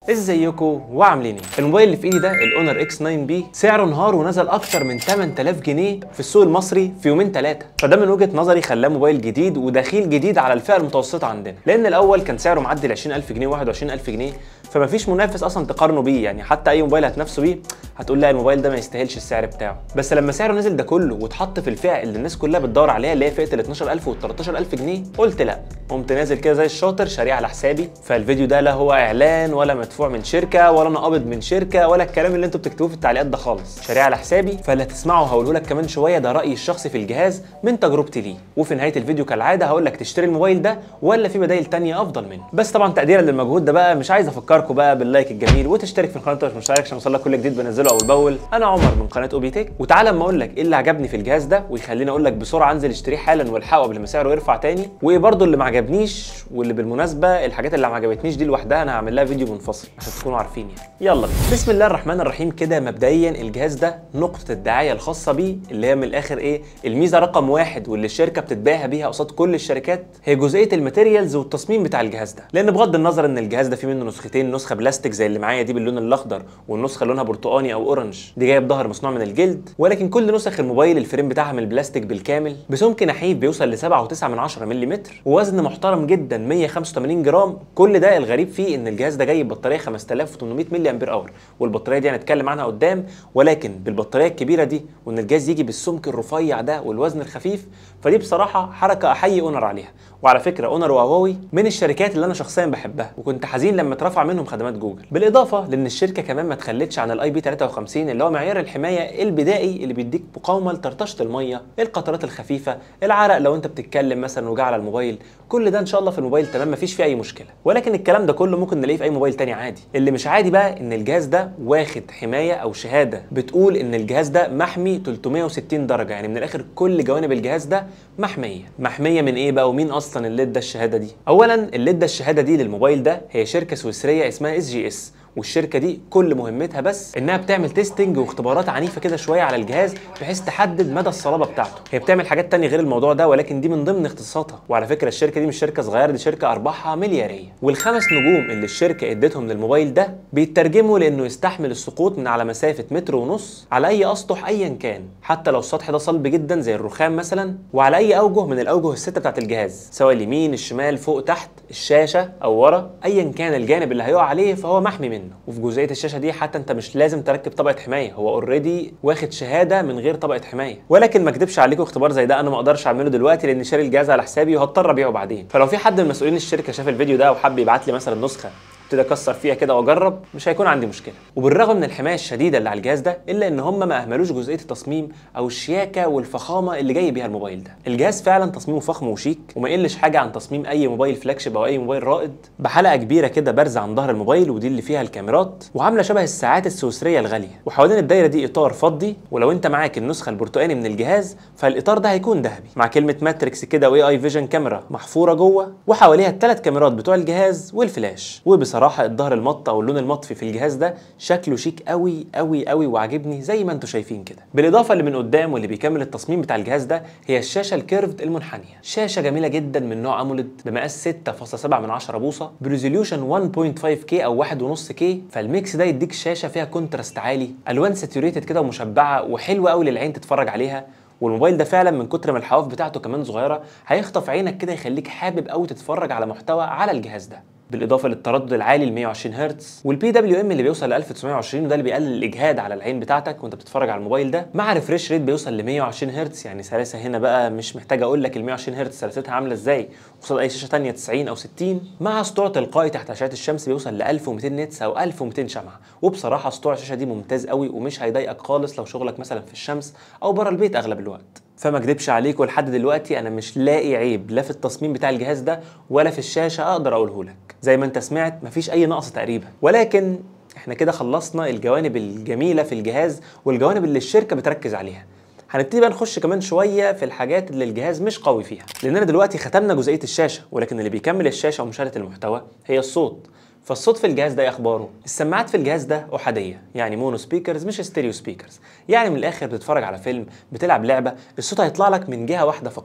ازيكم وعاملين ايه الموبايل اللي في ايدي ده الاونر اكس 9 بي سعره انهار ونزل اكتر من 8000 جنيه في السوق المصري في يومين ثلاثه فده من وجهه نظري خلاه موبايل جديد ودخيل جديد على الفئه المتوسطه عندنا لان الاول كان سعره معدي ال 20000 جنيه 21000 جنيه فما فيش منافس اصلا تقارنه بيه يعني حتى اي موبايل هتنافسه بيه هتقول لا الموبايل ده ما يستاهلش السعر بتاعه بس لما سعره نزل ده كله واتحط في الفئه اللي الناس كلها بتدور عليها اللي هي فئه ال 12000 وال 13000 جنيه قلت لا قمت نازل كده زي الشاطر شاريه على حسابي فالفيديو ده لا هو اعلان ولا مدفوع من شركه ولا انا قابض من شركه ولا الكلام اللي انتوا بتكتبوه في التعليقات ده خالص شاريه على حسابي فاللي هتسمعه هقوله لك كمان شويه ده رايي الشخصي في الجهاز من تجربتي ليه وفي نهايه الفيديو كالعاده هقول لك تشتري الموبايل ده ولا في بدايل تانية افضل منه بس طبعا تقديرا للمجهود ده بقى مش عايز افكركم بقى باللايك الجميل وتشترك في القناه لو مش مشترك عشان يوصلك كل جديد بنزله اول باول انا عمر من قناه اوبي تك وتعالى اما اقول لك ايه اللي عجبني في الجهاز ده ويخليني اقول لك بسرعه انزل اشتريه حالا والحقه قبل ما سعره يرفع تاني وايه برضه اللي ما عجبنيش واللي بالمناسبه الحاجات اللي ما عجبتنيش دي لوحدها انا هعمل لها فيديو منفصل عشان تكونوا عارفين يعني يلا بينا. بسم الله الرحمن الرحيم كده مبدئيا الجهاز ده نقطه الدعايه الخاصه بيه اللي هي من الاخر ايه الميزه رقم واحد واللي الشركه بتتباهى بيها قصاد كل الشركات هي جزئيه الماتيريالز والتصميم بتاع الجهاز ده لان بغض النظر ان الجهاز ده فيه منه نسختين نسخه بلاستيك زي اللي معايا دي باللون الاخضر والنسخه لونها برتقاني او اورنج دي جايه بظهر مصنوع من الجلد ولكن كل نسخ الموبايل الفريم بتاعها من البلاستيك بالكامل بسمك نحيف بيوصل ل 7.9 من 10 ملم ووزن محترم جدا 185 جرام كل ده الغريب فيه ان الجهاز ده جاي ببطاريه 5800 ملي امبير اور والبطاريه دي هنتكلم عنها قدام ولكن بالبطاريه الكبيره دي وان الجهاز يجي بالسمك الرفيع ده والوزن الخفيف فدي بصراحه حركه احيي اونر عليها وعلى فكره اونر وهواوي من الشركات اللي انا شخصيا بحبها وكنت حزين لما اترفع منهم خدمات جوجل بالاضافه لان الشركه كمان ما تخلتش عن الاي بي 53 اللي هو معيار الحمايه البدائي اللي بيديك مقاومه لطرطشه الميه القطرات الخفيفه العرق لو انت بتتكلم مثلا وجع على الموبايل كل ده ان شاء الله في الموبايل تمام مفيش فيه اي مشكله ولكن الكلام ده كله ممكن نلاقيه في اي موبايل تاني عادي اللي مش عادي بقى ان الجهاز ده واخد حمايه او شهاده بتقول ان الجهاز ده محمي 360 درجه يعني من الاخر كل جوانب الجهاز ده محميه محميه من ايه بقى ومين اصلا اللي ادى الشهاده دي اولا اللي ادى الشهاده دي للموبايل ده هي شركه سويسريه اسمها اس جي اس والشركه دي كل مهمتها بس انها بتعمل تيستنج واختبارات عنيفه كده شويه على الجهاز بحيث تحدد مدى الصلابه بتاعته هي بتعمل حاجات تانية غير الموضوع ده ولكن دي من ضمن اختصاصاتها وعلى فكره الشركه دي مش شركه صغيره دي شركه ارباحها ملياريه والخمس نجوم اللي الشركه ادتهم للموبايل ده بيترجموا لانه يستحمل السقوط من على مسافه متر ونص على اي اسطح ايا كان حتى لو السطح ده صلب جدا زي الرخام مثلا وعلى اي اوجه من الاوجه السته بتاعت الجهاز سواء اليمين الشمال فوق تحت الشاشه او ورا ايا كان الجانب اللي هيقع عليه فهو محمي منه وفي جزئيه الشاشه دي حتى انت مش لازم تركب طبقه حمايه هو اوريدي واخد شهاده من غير طبقه حمايه ولكن ما اكدبش عليكم اختبار زي ده انا ما اقدرش اعمله دلوقتي لان شاري الجهاز على حسابي وهضطر ابيعه بعدين فلو في حد من مسؤولين الشركه شاف الفيديو ده وحب يبعت لي مثلا نسخه ابتدي اكسر فيها كده واجرب مش هيكون عندي مشكله وبالرغم من الحمايه الشديده اللي على الجهاز ده الا ان هم ما اهملوش جزئيه التصميم او الشياكه والفخامه اللي جاي بيها الموبايل ده الجهاز فعلا تصميمه فخم وشيك وما يقلش حاجه عن تصميم اي موبايل فلاج شيب او اي موبايل رائد بحلقه كبيره كده بارزه عن ظهر الموبايل ودي اللي فيها الكاميرات وعامله شبه الساعات السويسريه الغاليه وحوالين الدايره دي اطار فضي ولو انت معاك النسخه البرتقاني من الجهاز فالاطار ده هيكون ذهبي مع كلمه ماتريكس كده واي اي فيجن كاميرا محفوره جوه وحواليها الثلاث كاميرات بتوع الجهاز والفلاش وبصراحه الظهر المط او اللون المطفي في الجهاز ده شكله شيك قوي قوي قوي وعاجبني زي ما انتم شايفين كده بالاضافه اللي من قدام واللي بيكمل التصميم بتاع الجهاز ده هي الشاشه الكيرفد المنحنيه شاشه جميله جدا من نوع اموليد بمقاس 6.7 من 10 بوصه بريزوليوشن 1.5K او 1.5K فالميكس ده يديك شاشه فيها كونتراست عالي الوان ساتوريتد كده ومشبعه وحلوه قوي للعين تتفرج عليها والموبايل ده فعلا من كتر ما الحواف بتاعته كمان صغيره هيخطف عينك كده يخليك حابب قوي تتفرج على محتوى على الجهاز ده بالاضافه للتردد العالي ل 120 هرتز والبي دبليو ام اللي بيوصل ل 1920 وده اللي بيقلل الاجهاد على العين بتاعتك وانت بتتفرج على الموبايل ده مع ريفريش ريت بيوصل ل 120 هرتز يعني سلاسه هنا بقى مش محتاج اقول لك ال 120 هرتز سلاستها عامله ازاي قصاد اي شاشه ثانيه 90 او 60 مع سطوع تلقائي تحت اشعه الشمس بيوصل ل 1200 نتس او 1200 شمعه وبصراحه سطوع الشاشه دي ممتاز قوي ومش هيضايقك خالص لو شغلك مثلا في الشمس او بره البيت اغلب الوقت فما اكدبش عليكم لحد دلوقتي انا مش لاقي عيب لا في التصميم بتاع الجهاز ده ولا في الشاشه اقدر اقوله لك زي ما انت سمعت مفيش اي نقص تقريبا ولكن احنا كده خلصنا الجوانب الجميله في الجهاز والجوانب اللي الشركه بتركز عليها هنبتدي بقى نخش كمان شويه في الحاجات اللي الجهاز مش قوي فيها لاننا دلوقتي ختمنا جزئيه الشاشه ولكن اللي بيكمل الشاشه ومشاهده المحتوى هي الصوت فالصوت في الجهاز ده ايه اخباره السماعات في الجهاز ده احاديه يعني مونو سبيكرز مش ستيريو سبيكرز يعني من الاخر بتتفرج على فيلم بتلعب لعبه الصوت هيطلع لك من جهه واحده فقط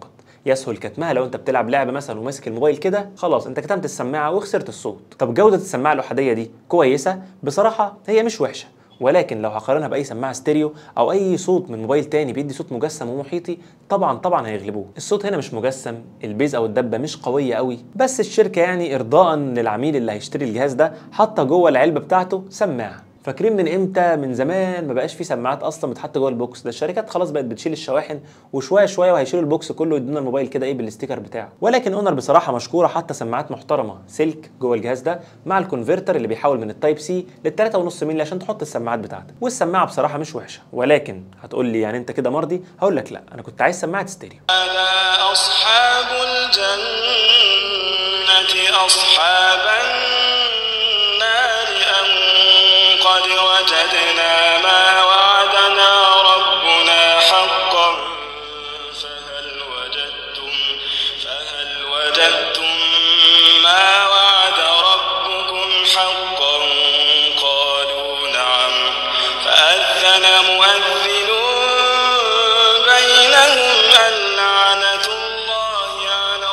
يسهل كتمها لو انت بتلعب لعبه مثلا وماسك الموبايل كده خلاص انت كتمت السماعه وخسرت الصوت طب جوده السماعه الاحاديه دي كويسه بصراحه هي مش وحشه ولكن لو هقارنها باي سماعه ستيريو او اي صوت من موبايل تاني بيدي صوت مجسم ومحيطي طبعا طبعا هيغلبوه الصوت هنا مش مجسم البيز او الدبه مش قويه قوي بس الشركه يعني ارضاء للعميل اللي هيشتري الجهاز ده حاطه جوه العلبه بتاعته سماعه فاكرين من امتى من زمان ما بقاش في سماعات اصلا بتحط جوه البوكس ده الشركات خلاص بقت بتشيل الشواحن وشويه شويه وهيشيلوا البوكس كله ويدونا الموبايل كده ايه بالاستيكر بتاعه ولكن اونر بصراحه مشكوره حتى سماعات محترمه سلك جوه الجهاز ده مع الكونفرتر اللي بيحول من التايب سي لل 3.5 مللي عشان تحط السماعات بتاعتك والسماعه بصراحه مش وحشه ولكن هتقول لي يعني انت كده مرضي هقول لك لا انا كنت عايز سماعه ستيريو ألا أصحاب الجنة أصحاب النار أن قد وجدنا ما وعدنا ربنا حقا فهل وجدتم فهل وجدتم ما وعد ربكم حقا قالوا نعم فأذن مؤذن بينهم اللعنة الله على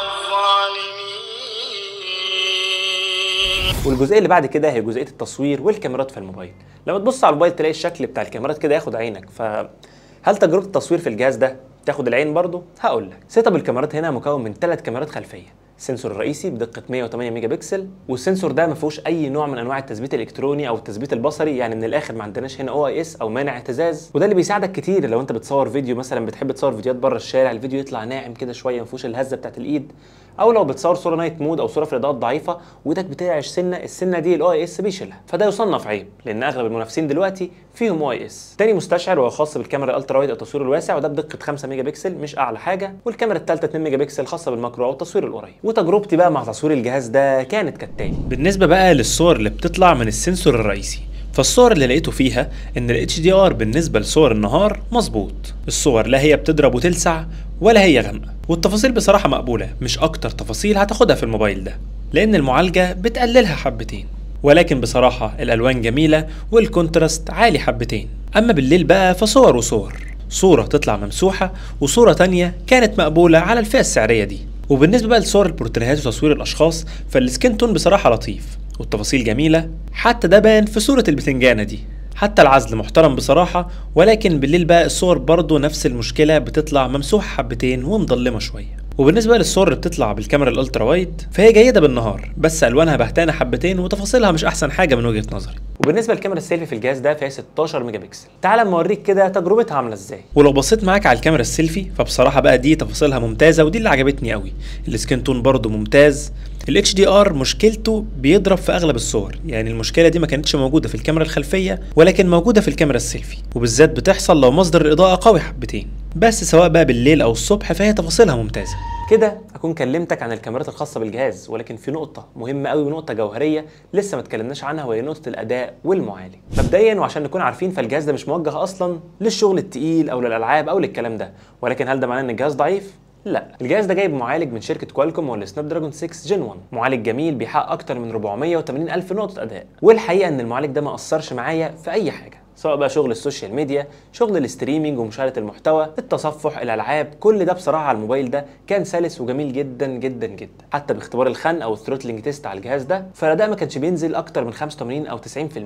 الظالمين والجزئيه اللي بعد كده هي جزئيه التصوير والكاميرات في الموبايل لما تبص على الموبايل تلاقي الشكل بتاع الكاميرات كده ياخد عينك فهل تجربه التصوير في الجهاز ده تاخد العين برضه هقول لك سيت اب الكاميرات هنا مكون من ثلاث كاميرات خلفيه السنسور الرئيسي بدقه 108 ميجا بكسل والسنسور ده ما فيهوش اي نوع من انواع التثبيت الالكتروني او التثبيت البصري يعني من الاخر ما عندناش هنا او اي اس او مانع اهتزاز وده اللي بيساعدك كتير لو انت بتصور فيديو مثلا بتحب تصور فيديوهات بره الشارع الفيديو يطلع ناعم كده شويه ما فيهوش الهزه بتاعت الايد او لو بتصور صوره نايت مود او صوره في الاضاءات ضعيفه وايدك بترعش سنه السنه دي الاو اي اس بيشيلها فده يصنف عيب لان اغلب المنافسين دلوقتي فيهم او اي اس تاني مستشعر وهو خاص بالكاميرا الالترا وايد او التصوير الواسع وده بدقه 5 ميجا بكسل مش اعلى حاجه والكاميرا الثالثه 2 ميجا بكسل خاصه بالماكرو او التصوير القريب وتجربتي بقى مع تصوير الجهاز ده كانت كالتالي بالنسبة بقى للصور اللي بتطلع من السنسور الرئيسي فالصور اللي لقيته فيها ان ال HDR بالنسبة لصور النهار مظبوط الصور لا هي بتضرب وتلسع ولا هي غامقة والتفاصيل بصراحة مقبولة مش اكتر تفاصيل هتاخدها في الموبايل ده لان المعالجة بتقللها حبتين ولكن بصراحة الالوان جميلة والكونتراست عالي حبتين اما بالليل بقى فصور وصور صورة تطلع ممسوحة وصورة تانية كانت مقبولة على الفئة السعرية دي وبالنسبة بقى لصور البورتريهات وتصوير الأشخاص فالسكين تون بصراحة لطيف والتفاصيل جميلة حتى ده بان في صورة البتنجانة دي حتى العزل محترم بصراحة ولكن بالليل بقى الصور برضه نفس المشكلة بتطلع ممسوحة حبتين ومضلمة شوية وبالنسبة للصور اللي بتطلع بالكاميرا الالترا وايد فهي جيدة بالنهار بس الوانها بهتانة حبتين وتفاصيلها مش احسن حاجة من وجهة نظري وبالنسبه للكاميرا السيلفي في الجهاز ده فهي 16 ميجا بكسل تعال اما اوريك كده تجربتها عامله ازاي ولو بصيت معاك على الكاميرا السيلفي فبصراحة بقى دي تفاصيلها ممتازة ودي اللي عجبتني قوي السكين تون برضه ممتاز ال HDR مشكلته بيضرب في اغلب الصور يعني المشكلة دي ما كانتش موجودة في الكاميرا الخلفية ولكن موجودة في الكاميرا السيلفي وبالذات بتحصل لو مصدر الاضاءة قوي حبتين بس سواء بقى بالليل او الصبح فهي تفاصيلها ممتازة كده اكون كلمتك عن الكاميرات الخاصه بالجهاز ولكن في نقطه مهمه قوي ونقطه جوهريه لسه ما اتكلمناش عنها وهي نقطه الاداء والمعالج مبدئيا وعشان نكون عارفين فالجهاز ده مش موجه اصلا للشغل التقيل او للالعاب او للكلام ده ولكن هل ده معناه ان الجهاز ضعيف لا الجهاز ده جايب معالج من شركه كوالكوم ولا سناب دراجون 6 جين 1 معالج جميل بيحقق اكتر من 480 الف نقطه اداء والحقيقه ان المعالج ده ما اثرش معايا في اي حاجه سواء بقى شغل السوشيال ميديا شغل الاستريمينج ومشاهده المحتوى التصفح الالعاب كل ده بصراحه على الموبايل ده كان سلس وجميل جدا جدا جدا حتى باختبار الخن او الثروتلينج تيست على الجهاز ده فالاداء ما كانش بينزل اكتر من 85 او 90%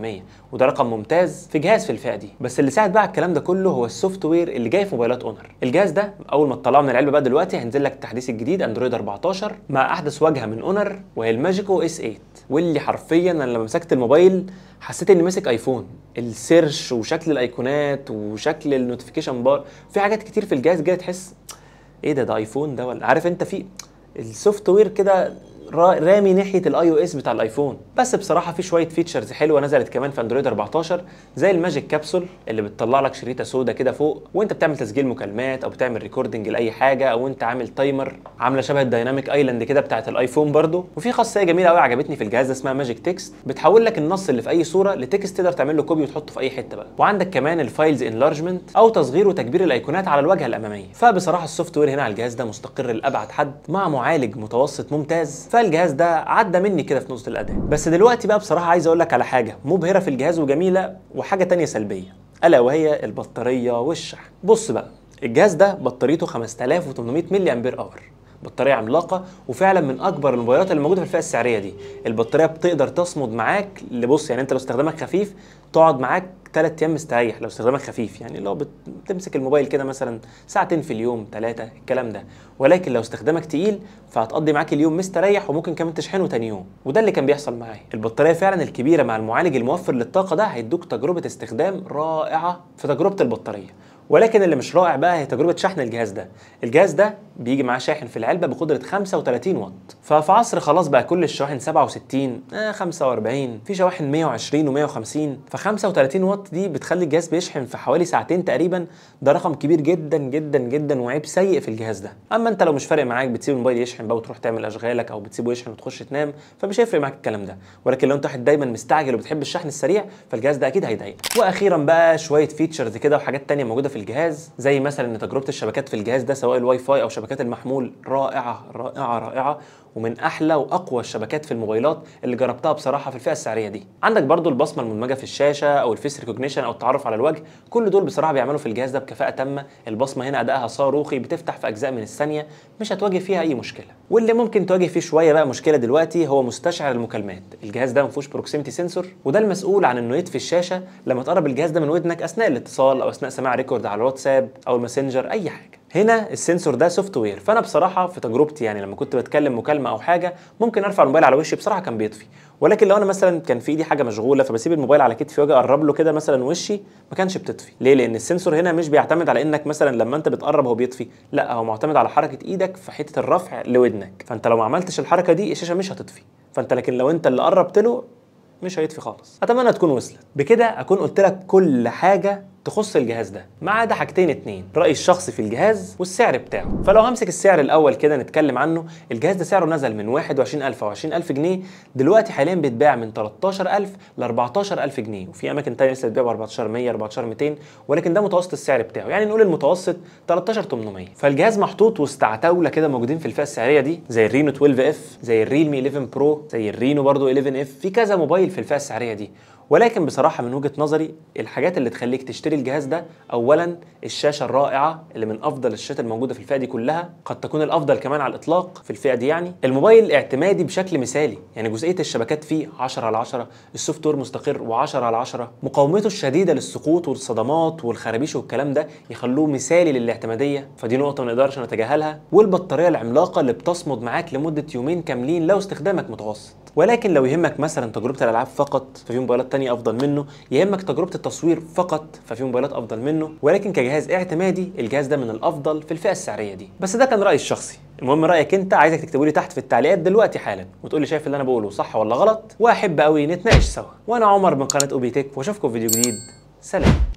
وده رقم ممتاز في جهاز في الفئه دي بس اللي ساعد بقى على الكلام ده كله هو السوفت وير اللي جاي في موبايلات اونر الجهاز ده اول ما تطلعه من العلبه بقى دلوقتي هينزل لك التحديث الجديد اندرويد 14 مع احدث واجهه من اونر وهي الماجيكو اس 8 واللي حرفيا انا لما مسكت الموبايل حسيت اني ماسك ايفون السيرش وشكل الايقونات وشكل النوتيفيكيشن بار في حاجات كتير في الجهاز كده تحس ايه ده ده ايفون ده ولا عارف انت في السوفت وير كده را- رامي ناحيه الاي او اس بتاع الايفون بس بصراحه في شويه فيتشرز حلوه نزلت كمان في اندرويد 14 زي الماجيك كابسول اللي بتطلع لك شريطه سودا كده فوق وانت بتعمل تسجيل مكالمات او بتعمل ريكوردنج لاي حاجه او انت عامل تايمر عامله شبه الدايناميك ايلاند كده بتاعه الايفون برضو وفي خاصيه جميله قوي عجبتني في الجهاز ده اسمها ماجيك تكست بتحول لك النص اللي في اي صوره لتكست تقدر تعمل له كوبي وتحطه في اي حته بقى وعندك كمان الفايلز انلارجمنت او تصغير وتكبير الايقونات على الواجهه الاماميه فبصراحه السوفت وير هنا على الجهاز ده مستقر لابعد حد مع معالج متوسط ممتاز فالجهاز ده عدى مني كده في نقطه الاداء بس دلوقتي بقى بصراحه عايز اقول لك على حاجه مبهره في الجهاز وجميله وحاجه تانية سلبيه الا وهي البطاريه والشحن بص بقى الجهاز ده بطاريته 5800 ملي امبير اور بطاريه عملاقه وفعلا من اكبر الموبايلات اللي موجوده في الفئه السعريه دي البطاريه بتقدر تصمد معاك لبص يعني انت لو استخدامك خفيف تقعد معاك ثلاث ايام مستريح لو استخدامك خفيف يعني لو بت- بتمسك الموبايل كده مثلا ساعتين في اليوم ثلاثه الكلام ده ولكن لو استخدامك تقيل فهتقضي معاك اليوم مستريح وممكن كمان تشحنه تاني يوم وده اللي كان بيحصل معايا البطاريه فعلا الكبيره مع المعالج الموفر للطاقه ده هيدوك تجربه استخدام رائعه في تجربه البطاريه ولكن اللي مش رائع بقى هي تجربه شحن الجهاز ده الجهاز ده بيجي معاه شاحن في العلبه بقدره 35 واط ففي عصر خلاص بقى كل الشواحن 67 آه 45 في شواحن 120 و150 ف 35 واط دي بتخلي الجهاز بيشحن في حوالي ساعتين تقريبا ده رقم كبير جدا جدا جدا وعيب سيء في الجهاز ده اما انت لو مش فارق معاك بتسيب الموبايل يشحن بقى وتروح تعمل اشغالك او بتسيبه يشحن وتخش تنام فمش هيفرق معاك الكلام ده ولكن لو انت واحد دايما مستعجل وبتحب الشحن السريع فالجهاز ده اكيد هيضايقك واخيرا بقى شويه فيتشرز كده وحاجات تانية موجوده في الجهاز زي مثلا ان تجربه الشبكات في الجهاز ده سواء الواي فاي او شبكات المحمول رائعه رائعه رائعه ومن احلى واقوى الشبكات في الموبايلات اللي جربتها بصراحه في الفئه السعريه دي عندك برضو البصمه المدمجه في الشاشه او الفيس ريكوجنيشن او التعرف على الوجه كل دول بصراحه بيعملوا في الجهاز ده بكفاءه تامه البصمه هنا ادائها صاروخي بتفتح في اجزاء من الثانيه مش هتواجه فيها اي مشكله واللي ممكن تواجه فيه شويه بقى مشكله دلوقتي هو مستشعر المكالمات الجهاز ده ما فيهوش بروكسيميتي سنسور وده المسؤول عن انه يطفي الشاشه لما تقرب الجهاز ده من ودنك اثناء الاتصال او اثناء سماع ريكورد على الواتساب او الماسنجر اي حاجه هنا السنسور ده سوفت وير فانا بصراحه في تجربتي يعني لما كنت بتكلم مكالمه او حاجه ممكن ارفع الموبايل على وشي بصراحه كان بيطفي ولكن لو انا مثلا كان في ايدي حاجه مشغوله فبسيب الموبايل على كتفي واجي اقرب له كده مثلا وشي ما كانش بتطفي ليه لان السنسور هنا مش بيعتمد على انك مثلا لما انت بتقرب هو بيطفي لا هو معتمد على حركه ايدك في حته الرفع لودنك فانت لو ما عملتش الحركه دي الشاشه مش هتطفي فانت لكن لو انت اللي قربت له مش هيطفي خالص اتمنى تكون وصلت بكده اكون قلت لك كل حاجه تخص الجهاز ده ما عدا حاجتين اتنين رايي الشخصي في الجهاز والسعر بتاعه فلو همسك السعر الاول كده نتكلم عنه الجهاز ده سعره نزل من 21000 او 20000 جنيه دلوقتي حاليا بيتباع من 13000 ل 14000 جنيه وفي اماكن تانية لسه بتبيع ب 14100 14200 ولكن ده متوسط السعر بتاعه يعني نقول المتوسط 13800 فالجهاز محطوط وسط عتاوله كده موجودين في الفئه السعريه دي زي الرينو 12 اف زي الريلمي 11 برو زي الرينو برضو 11 اف في كذا موبايل في الفئه السعريه دي ولكن بصراحه من وجهه نظري الحاجات اللي تخليك تشتري الجهاز ده اولا الشاشه الرائعه اللي من افضل الشاشات الموجوده في الفئه دي كلها قد تكون الافضل كمان على الاطلاق في الفئه دي يعني الموبايل اعتمادي بشكل مثالي يعني جزئيه الشبكات فيه 10 على 10 السوفت وير مستقر و10 على 10 مقاومته الشديده للسقوط والصدمات والخرابيش والكلام ده يخلوه مثالي للاعتماديه فدي نقطه ما نقدرش نتجاهلها والبطاريه العملاقه اللي بتصمد معاك لمده يومين كاملين لو استخدامك متوسط ولكن لو يهمك مثلا تجربه الالعاب فقط ففي موبايلات تانية افضل منه يهمك تجربه التصوير فقط ففي موبايلات افضل منه ولكن كجهاز اعتمادي الجهاز ده من الافضل في الفئه السعريه دي بس ده كان رايي الشخصي المهم رايك انت عايزك تكتبه لي تحت في التعليقات دلوقتي حالا وتقول لي شايف اللي انا بقوله صح ولا غلط واحب قوي نتناقش سوا وانا عمر من قناه اوبي تك واشوفكم في فيديو جديد سلام